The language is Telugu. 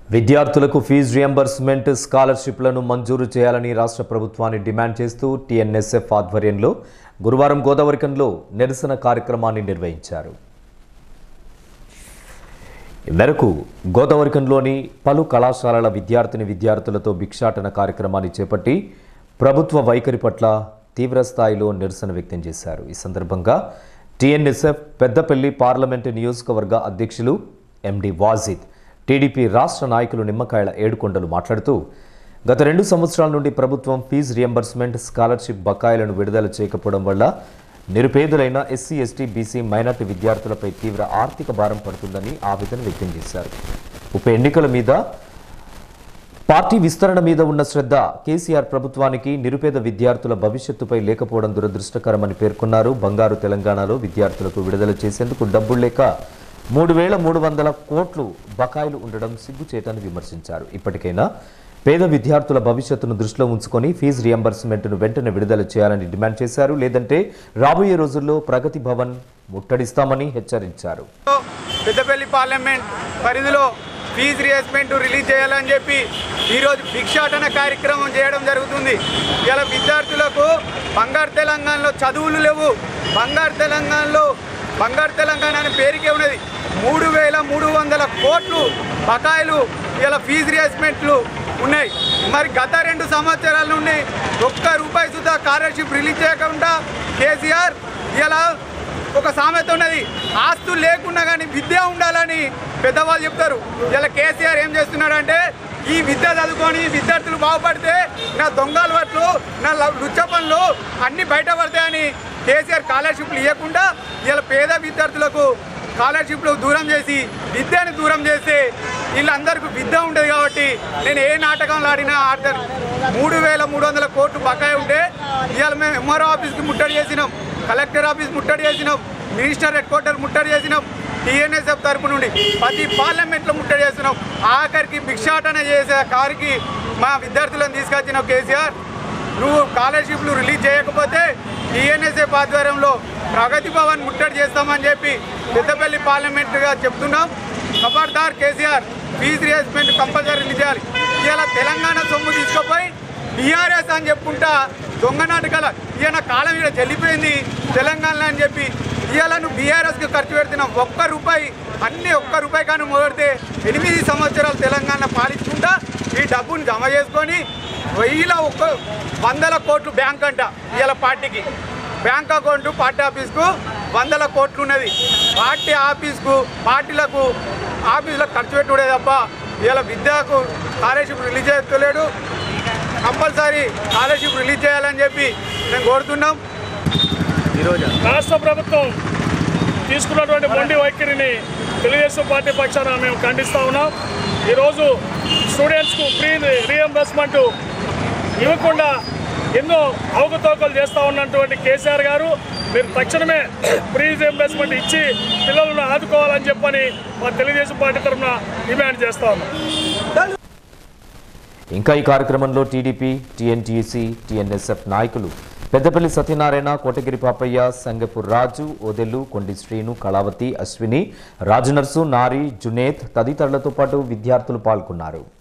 విద్యార్థులకు ఫీజు రియంబర్స్మెంట్ స్కాలర్షిప్లను మంజూరు చేయాలని రాష్ట్ర ప్రభుత్వాన్ని డిమాండ్ చేస్తూ టీఎన్ఎస్ఎఫ్ ఆధ్వర్యంలో గురువారం గోదావరికంలో నిరసన కార్యక్రమాన్ని నిర్వహించారు ఈ మేరకు గోదావరికంలోని పలు కళాశాలల విద్యార్థిని విద్యార్థులతో భిక్షాటన కార్యక్రమాన్ని చేపట్టి ప్రభుత్వ వైఖరి పట్ల తీవ్ర స్థాయిలో నిరసన వ్యక్తం చేశారు ఈ సందర్భంగా టీఎన్ఎస్ఎఫ్ పెద్దపల్లి పార్లమెంటు నియోజకవర్గ అధ్యక్షులు ఎండి వాజిద్ టీడీపీ రాష్ట్ర నాయకులు నిమ్మకాయల ఏడుకొండలు మాట్లాడుతూ గత రెండు సంవత్సరాల నుండి ప్రభుత్వం ఫీజు రియంబర్స్మెంట్ స్కాలర్షిప్ బకాయిలను విడుదల చేయకపోవడం వల్ల నిరుపేదలైన ఎస్సీ ఎస్టీ బీసీ మైనార్టీ విద్యార్థులపై తీవ్ర ఆర్థిక భారం పడుతుందని ఆవేదన వ్యక్తం చేశారు ఉప ఎన్నికల మీద పార్టీ విస్తరణ మీద ఉన్న శ్రద్ధ కేసీఆర్ ప్రభుత్వానికి నిరుపేద విద్యార్థుల భవిష్యత్తుపై లేకపోవడం దురదృష్టకరమని పేర్కొన్నారు బంగారు తెలంగాణలో విద్యార్థులకు విడుదల చేసేందుకు డబ్బులు లేక మూడు వేల మూడు వందల కోట్లు బకాయిలు ఉండడం సిగ్గుచేటని విమర్శించారు ఇప్పటికైనా పేద విద్యార్థుల భవిష్యత్తును దృష్టిలో ఉంచుకొని ఫీజు రియంబర్స్మెంట్ను వెంటనే విడుదల చేయాలని డిమాండ్ చేశారు లేదంటే రాబోయే రోజుల్లో ప్రగతి భవన్ ముట్టడిస్తామని హెచ్చరించారు పెద్దపల్లి పార్లమెంట్ పరిధిలో ఫీజు రియంబర్స్మెంట్ రిలీజ్ చేయాలని చెప్పి ఈరోజు భిక్షాటన కార్యక్రమం చేయడం జరుగుతుంది ఇలా విద్యార్థులకు బంగారు తెలంగాణలో చదువులు లేవు బంగారు తెలంగాణలో బంగారు తెలంగాణ అనే పేరుకే ఉన్నది మూడు వేల మూడు వందల కోట్లు బకాయిలు ఇలా ఫీజు రియంబర్స్మెంట్లు ఉన్నాయి మరి గత రెండు సంవత్సరాల నుండి ఒక్క రూపాయి సుద్ధా స్కాలర్షిప్ రిలీజ్ చేయకుండా కేసీఆర్ ఇలా ఒక సామెత ఉన్నది ఆస్తులు లేకున్నా కానీ విద్య ఉండాలని పెద్దవాళ్ళు చెప్తారు ఇలా కేసీఆర్ ఏం చేస్తున్నాడంటే ఈ విద్య చదువుకొని విద్యార్థులు బాగుపడితే నా దొంగ అలవాట్లు నా ల- లుచ్చ పనులు అన్నీ బయటపడతాయని కేసీఆర్ స్కాలర్షిప్లు ఇవ్వకుండా ఇలా పేద విద్యార్థులకు స్కాలర్షిప్లు దూరం చేసి విద్యను దూరం చేస్తే వీళ్ళందరికీ విద్య ఉండదు కాబట్టి నేను ఏ నాటకంలో ఆడినా ఆడతాను మూడు వేల మూడు వందల కోట్లు బకాయి ఉంటే ఇవాళ మేము ఎంఆర్ఓ ఆఫీస్కి ముట్టడి చేసినాం కలెక్టర్ ఆఫీస్ ముట్టడి చేసినాం మినిస్టర్ హెడ్ క్వార్టర్ ముట్టడి చేసినాం టీఎన్ఎస్ఎఫ్ తరపు నుండి ప్రతి పార్లమెంట్లో ముట్టడి చేస్తున్నాం ఆఖరికి భిక్షాటన చేసే కారికి మా విద్యార్థులను తీసుకొచ్చిన కేసీఆర్ నువ్వు స్కాలర్షిప్లు రిలీజ్ చేయకపోతే టీఎన్ఎస్ఎఫ్ ఆధ్వర్యంలో ప్రగతి భవన్ ముట్టడి చేస్తామని చెప్పి పెద్దపల్లి పార్లమెంట్గా చెప్తున్నాం ఖబర్దార్ KCR fee reimbursement compulsory release చేయాలి ఇలా తెలంగాణ సొమ్ము తీసుకుపోయి బీఆర్ఎస్ అని చెప్పుకుంటా దొంగ నాటకాల ఈయన కాలం ఇక్కడ చెల్లిపోయింది తెలంగాణలో అని చెప్పి ఇవాళ నువ్వు బీఆర్ఎస్కి ఖర్చు పెడుతున్నావు ఒక్క రూపాయి అన్ని ఒక్క రూపాయి కానీ మొదడితే ఎనిమిది సంవత్సరాలు తెలంగాణ పాలించుకుంటా ఈ డబ్బును జమ చేసుకొని వెయ్యిల ఒక్క వందల కోట్లు బ్యాంక్ అంట ఇవాళ పార్టీకి బ్యాంక్ అకౌంట్ పార్టీ ఆఫీస్కు వందల కోట్లు ఉన్నది పార్టీ ఆఫీస్కు పార్టీలకు ఆఫీసులకు ఖర్చు పెట్టుడే తప్ప ఇవాళ విద్యకు స్కాలర్షిప్ రిలీజ్ చేయలేడు కంపల్సరీ స్కాలర్షిప్ రిలీజ్ చేయాలని చెప్పి మేము కోరుతున్నాం రాష్ట్ర ప్రభుత్వం తీసుకున్నటువంటి మొండి వైఖరిని తెలుగుదేశం పార్టీ పక్షాన మేము ఖండిస్తూ ఉన్నాం ఈరోజు స్టూడెంట్స్కు ఫ్రీ రీఎంబర్స్మెంట్ ఇవ్వకుండా ఎన్నో అవకతవకలు చేస్తూ ఉన్నటువంటి కేసీఆర్ గారు మీరు తక్షణమే ఫ్రీ రీఎంబర్స్మెంట్ ఇచ్చి పిల్లలను ఆదుకోవాలని చెప్పని మా తెలుగుదేశం పార్టీ తరఫున డిమాండ్ చేస్తా ఉన్నాం ఇంకా ఈ కార్యక్రమంలో టీడీపీ టీఎన్టీసీ టీఎన్ఎస్ఎఫ్ నాయకులు పెద్దపల్లి సత్యనారాయణ కోటగిరి పాపయ్య సంగపూర్ రాజు ఓదెల్లు కొండి శ్రీను కళావతి అశ్విని రాజనర్సు నారి జునేత్ తదితరులతో పాటు విద్యార్థులు పాల్గొన్నారు